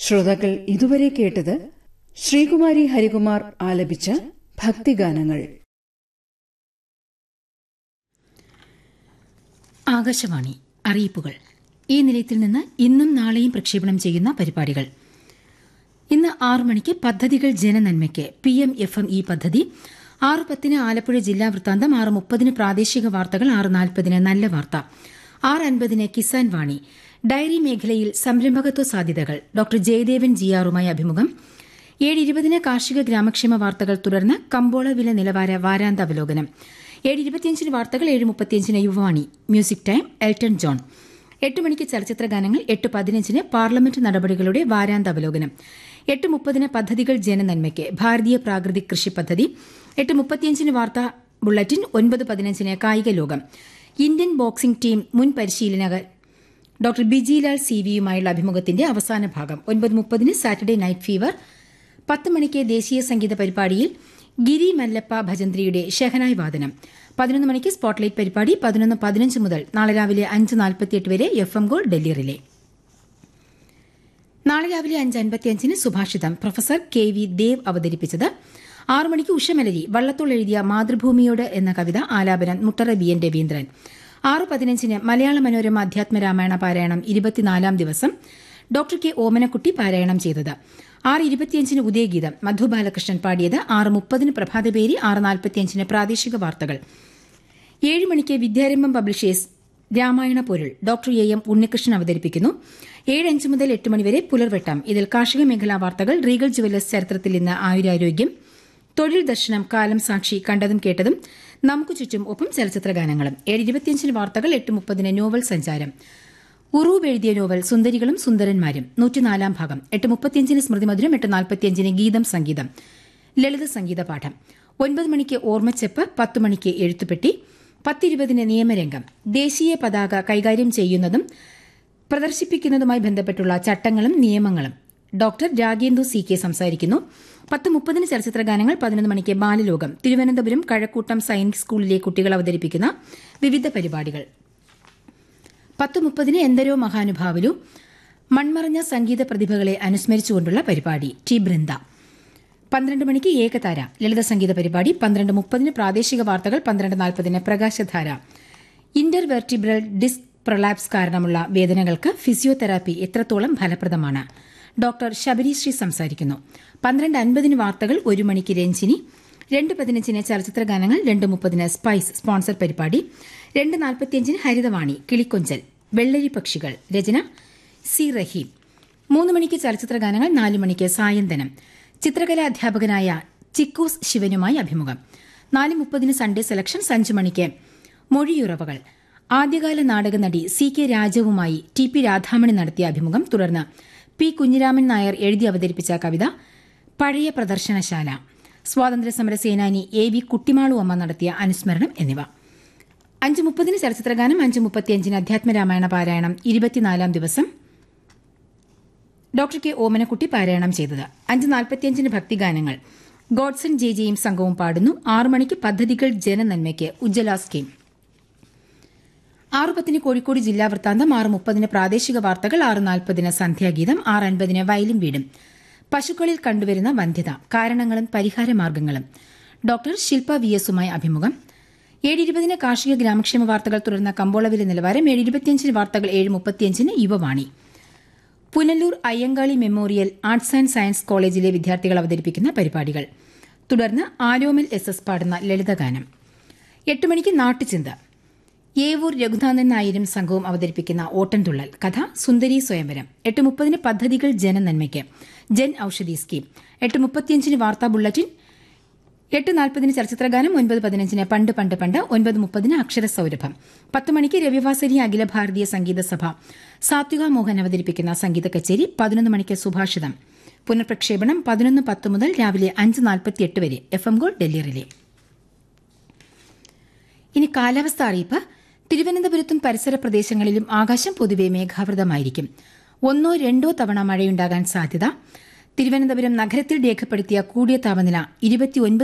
ശ്രോതാക്കൾ ഇതുവരെ കേട്ടത് ശ്രീകുമാരി ഹരികുമാർ ആലപിച്ച ഭക്തിഗാനങ്ങൾ ആകാശവാണി അറിയിപ്പുകൾ ഈ നിലയത്തിൽ നിന്ന് ഇന്നും നാളെയും പ്രക്ഷേപണം ചെയ്യുന്ന പരിപാടികൾ ഇന്ന് ആറു മണിക്ക് പദ്ധതികൾ ജനനന്മയ്ക്ക് P M F M E പദ്ധതി ആറ് പത്തിന് ആലപ്പുഴ ജില്ലാ വൃത്താന്തം ആറ് മുപ്പതിന് പ്രാദേശിക വാർത്തകൾ ആറ് നാൽപ്പതിന് നല്ല വാർത്ത ആറ് അൻപതിന് കിസാൻ വാണി ഡയറി മേഖലയിൽ സംരംഭകത്വ സാധ്യതകൾ ഡോക്ടർ ജയദേവൻ ജിയാറുമായി അഭിമുഖം ഏഴ് ഇരുപതിന് കാർഷിക ഗ്രാമക്ഷേമ വാർത്തകൾ തുടർന്ന് കമ്പോള വില നിലവാര വാരാന്ത അവലോകനം ഏഴ് ഇരുപത്തിയഞ്ചിന് വാർത്തകൾ ഏഴ് മുപ്പത്തിയഞ്ചിന് Yuvavani music time Elton John എട്ട് മണിക്ക് ചലച്ചിത്ര ഗാനങ്ങൾ എട്ട് പതിനഞ്ചിന് പാർലമെന്റ് നടപടികളുടെ വാരാന്ത അവലോകനം എട്ട് മുപ്പതിന് പദ്ധതികൾ ജനനന്മയ്ക്ക് ഭാരതീയ പ്രാകൃതിക് കൃഷി പദ്ധതി എട്ട് മുപ്പത്തിയഞ്ചിന് വാർത്താ ബുള്ളറ്റിൻ ഒൻപത് പതിനഞ്ചിന് കായിക ലോകം ഇന്ത്യൻ ബോക്സിംഗ് ടീം മുൻ പരിശീലകൻ ഡോക്ടർ ബിജിലാൽ സി വിയുമായുള്ള അഭിമുഖത്തിന്റെ അവസാന ഭാഗം ഒൻപത് മുപ്പതിന് സാറ്റർഡേ നൈറ്റ് ഫീവർ പത്ത് മണിക്ക് ദേശീയ സംഗീത പരിപാടിയിൽ ഗിരി മല്ലപ്പ ഭജന്ത്രിയുടെ ഷെഹനായ് വാദനം പതിനൊന്ന് മണിക്ക് സ്പോട്ട്ലൈറ്റ് പരിപാടി പതിനൊന്ന് പതിനഞ്ച് മുതൽ നാളെ രാവിലെ അഞ്ച് നാൽപ്പത്തിയെട്ട് വരെ F M gold Delhi relay നാളെ രാവിലെ അഞ്ച് അൻപത്തിയഞ്ചിന് സുഭാഷിതം പ്രൊഫസർ കെ വി ദേവ് അവതരിപ്പിച്ചത് ആറു മണിക്ക് ഉഷമലരി വള്ളത്തോൾ എഴുതിയ മാതൃഭൂമിയോട് എന്ന കവിത ആലാപനം മുട്ടറ ബി എൻ രവീന്ദ്രൻ ആറ് പതിനഞ്ചിന് മലയാള മനോരമ അധ്യാത്മരാമായണ പാരായണം ഇരുപത്തിനാലാം ദിവസം ഡോക്ടർ കെ ഓമനക്കുട്ടി പാരായണം ചെയ്തത് ആറ് ഇരുപത്തിയഞ്ചിന് ഉദയഗീതം മധു ബാലകൃഷ്ണൻ പാടിയത് ആറ് മുപ്പതിന് പ്രഭാതപേരി ആറ് നാൽപ്പത്തിയഞ്ചിന് പ്രാദേശിക വാർത്തകൾ ഏഴ് മണിക്ക് വിദ്യാരംഭം പബ്ലിഷേഴ്സ് രാമായണ പൊരുൾ ഡോക്ടർ എ എം ഉണ്ണികൃഷ്ണൻ അവതരിപ്പിക്കുന്നു ഏഴ് അഞ്ച് മുതൽ എട്ട് മണിവരെ പുലർവെട്ടം ഇതിൽ കാർഷിക മേഖലാ വാർത്തകൾ റീഗൽ ജുവലേഴ്സ് ചരിത്രത്തിൽ ഇന്ന് ആയുരാരോഗ്യം തൊഴിൽ ദർശനം കാലം സാക്ഷി കണ്ടതും കേട്ടതും നമുക്ക് ചുറ്റും ഒപ്പം ചലച്ചിത്ര ഗാനങ്ങളും ഏഴ് ഇരുപത്തിയഞ്ചിന് വാർത്തകൾ എട്ട് മുപ്പതിന് നോവൽ സഞ്ചാരം ഉറൂബ് എഴുതിയ നോവൽ സുന്ദരികളും സുന്ദരന്മാരും നൂറ്റിനാലാം ഭാഗം എട്ട് മുപ്പത്തിയഞ്ചിന് സ്മൃതി മധുരം എട്ട് നാൽപ്പത്തിയഞ്ചിന് ഗീതം സംഗീതം ലളിത സംഗീത പാഠം ഒൻപത് മണിക്ക് ഓർമ്മച്ചെപ്പ് പത്ത് മണിക്ക് എഴുത്തുപെട്ടി പത്തിരുപതിന് നിയമരംഗം ദേശീയ പതാക കൈകാര്യം ചെയ്യുന്നതും പ്രദർശിപ്പിക്കുന്നതുമായി ബന്ധപ്പെട്ടുള്ള ചട്ടങ്ങളും നിയമങ്ങളും ഡോക്ടർ രാഗേന്ദു സി കെ സംസാരിക്കുന്നു പത്ത് മുപ്പതിന് ചലച്ചിത്ര ഗാനങ്ങൾ പതിനൊന്ന് മണിക്ക് ബാലലോകം തിരുവനന്തപുരം കഴക്കൂട്ടം സൈനിക് സ്കൂളിലെ കുട്ടികൾ അവതരിപ്പിക്കുന്ന വിവിധ പരിപാടികൾ പത്ത് മുപ്പതിന് എന്തരോ മഹാനുഭാവലു മൺമറഞ്ഞ സംഗീത പ്രതിഭകളെ അനുസ്മരിച്ചുകൊണ്ടുള്ള പരിപാടി ടി ബൃന്ദ പന്ത്രണ്ട് മണിക്ക് ഏകതാര ലളിത സംഗീത പരിപാടി പന്ത്രണ്ട് മുപ്പതിന് പ്രാദേശിക വാർത്തകൾ പന്ത്രണ്ട് നാൽപ്പതിന് പ്രകാശധാര ഇന്റർവെർട്ടിബ്രൽ ഡിസ്ക് പ്രൊലാപ്സ് കാരണമുള്ള വേദനകൾക്ക് ഫിസിയോതെറാപ്പി എത്രത്തോളം ഫലപ്രദമാണ് ഡോക്ടർ ശബരിശ്രീ സംസാരിക്കുന്നു പന്ത്രണ്ട് അൻപതിന് വാർത്തകൾ ഒരു മണിക്ക് രഞ്ജിനി രണ്ട് പതിനഞ്ചിന് ചലച്ചിത്ര ഗാനങ്ങൾ രണ്ട് മുപ്പതിന് സ്പൈസ് സ്പോൺസർ പരിപാടി രണ്ട് നാൽപ്പത്തിയഞ്ചിന് ഹരിതവാണി കിളിക്കൊഞ്ചൽ വെള്ളരി പക്ഷികൾ രചന സി റഹീം മൂന്ന് മണിക്ക് ചലച്ചിത്ര ഗാനങ്ങൾ നാല് മണിക്ക് സായന്തനം ചിത്രകലാ അധ്യാപകനായ ചിക്കൂസ് ശിവനുമായി അഭിമുഖം നാല് മുപ്പതിന് സൺഡേ സെലക്ഷൻ അഞ്ച് മണിക്ക് മൊഴിയുറവകൾ ആദ്യകാല നാടക നടി സി കെ രാജവുമായി ടി പി രാധാമണി നടത്തിയ അഭിമുഖം തുടർന്ന് പി കുഞ്ഞിരാമൻ നായർ എഴുതി അവതരിപ്പിച്ച കവിത പഴയ പ്രദർശനശാല സ്വാതന്ത്ര്യസമര സേനാനി എ വി കുട്ടിമാളു അമ്മ നടത്തിയ അനുസ്മരണം എന്നിവ അഞ്ച് മുപ്പതിന് ചലച്ചിത്രഗാനം അഞ്ച് മുപ്പത്തിയഞ്ചിന് അധ്യാത്മരാമായണ പാരായണം ഇരുപത്തിനാലാം ദിവസം ഡോക്ടർ കെ ഓമനക്കുട്ടി പാരായണം ചെയ്തത് അഞ്ച് നാൽപ്പത്തിയഞ്ചിന് ഭക്തിഗാനങ്ങൾ ഗോഡ്സൺ ജെ ജെയും സംഘവും പാടുന്നു ആറു മണിക്ക് പദ്ധതികൾ ജനനന്മയ്ക്ക് ഉജ്ജല സ്കീം ആറ് പത്തിന് കോഴിക്കോട് ജില്ലാ വൃത്താന്തം ആറ് മുപ്പതിന് പ്രാദേശിക വാർത്തകൾ ആറ് നാൽപ്പതിന് സന്ധ്യാഗീതം ആറ് അൻപതിന് വയലും വീടും പശുക്കളിൽ കണ്ടുവരുന്ന വന്ധ്യത കാരണങ്ങളും പരിഹാരമാർഗ്ഗങ്ങളും ഡോക്ടർ ശില്പ വി എസുമായി അഭിമുഖം ഏഴ് ഇരുപതിന് കാർഷിക ഗ്രാമക്ഷേമ വാർത്തകൾ തുടർന്ന കമ്പോളവില നിലവാരം ഏഴ് ഇരുപത്തിയഞ്ചിന് വാർത്തകൾ ഏഴ് മുപ്പത്തിയഞ്ചിന് Yuvavani Punalur Ayyankali memorial arts and science കോളേജിലെ വിദ്യാർത്ഥികൾ അവതരിപ്പിക്കുന്ന പരിപാടികൾ തുടർന്ന് ആരോമിൽ എസ് എസ് പാടുന്ന ലളിതഗാനം എട്ട് മണിക്ക് നാട്ടുചിന്ത ഏവൂർ രഘുനാഥൻ നായരും സംഘവും അവതരിപ്പിക്കുന്ന ഓട്ടൻതുള്ളൽ കഥ സുന്ദരി സ്വയംവരം എട്ട് മുപ്പതിന് പദ്ധതികൾ ജനനന്മയ്ക്ക് ജൻ ഔഷധി സ്കീം എട്ട് മുപ്പത്തിയഞ്ചിന് വാർത്താ ബുള്ളറ്റിൻ എട്ട് നാൽപ്പതിന് ചലച്ചിത്രഗാനം ഒൻപത് പതിനഞ്ചിന് പണ്ട് പണ്ട് പണ്ട് ഒൻപത് മുപ്പതിന് അക്ഷരസൌരഭം പത്ത് മണിക്ക് രവിവാസരി അഖില ഭാരതീയ സംഗീത സഭ സാത്വിക മോഹൻ അവതരിപ്പിക്കുന്ന സംഗീത കച്ചേരി പതിനൊന്ന് മണിക്ക് സുഭാഷിതം പുനഃപ്രക്ഷേപണം പതിനൊന്ന് പത്ത് മുതൽ രാവിലെ അഞ്ച് നാൽപ്പത്തിയെട്ട് വരെ F M gold Delhi relay ഇനി കാലാവസ്ഥ അറിയിപ്പ് തിരുവനന്തപുരത്തും പരിസര പ്രദേശങ്ങളിലും ആകാശം പൊതുവെ മേഘാവൃതമായിരിക്കും ഒന്നോ രണ്ടോ തവണ മഴയുണ്ടാകാൻ സാധ്യത തിരുവനന്തപുരം നഗരത്തിൽ രേഖപ്പെടുത്തിയ കൂടിയ താപനില ഇരുപത്തിയൊൻപത്